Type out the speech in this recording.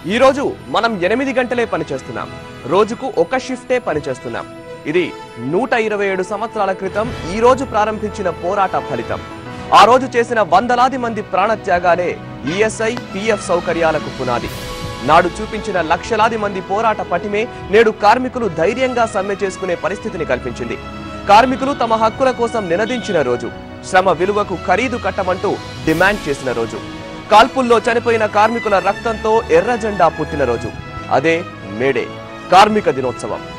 ఈ రోజు మనం ఎనిమిది గంటలే పనిచేస్తున్నాం రోజుకు ఒక షిఫ్టే పనిచేస్తున్నాం ఇది నూట ఇరవై ఏడు సంవత్సరాల క్రితం ఈ రోజు ప్రారంభించిన పోరాట ఫలితం ఆ రోజు చేసిన వందలాది మంది ప్రాణత్యాగాలే ఈఎస్ఐ పిఎఫ్ సౌకర్యాలకు పునాది నాడు చూపించిన లక్షలాది మంది పోరాట పటిమే నేడు కార్మికులు ధైర్యంగా సమ్మె చేసుకునే పరిస్థితిని కల్పించింది కార్మికులు తమ హక్కుల కోసం నినదించిన రోజు శ్రమ విలువకు ఖరీదు కట్టమంటూ డిమాండ్ చేసిన రోజు కాల్పుల్లో చనిపోయిన కార్మికుల రక్తంతో ఎర్ర జెండా పుట్టిన రోజు అదే మేడే కార్మిక దినోత్సవం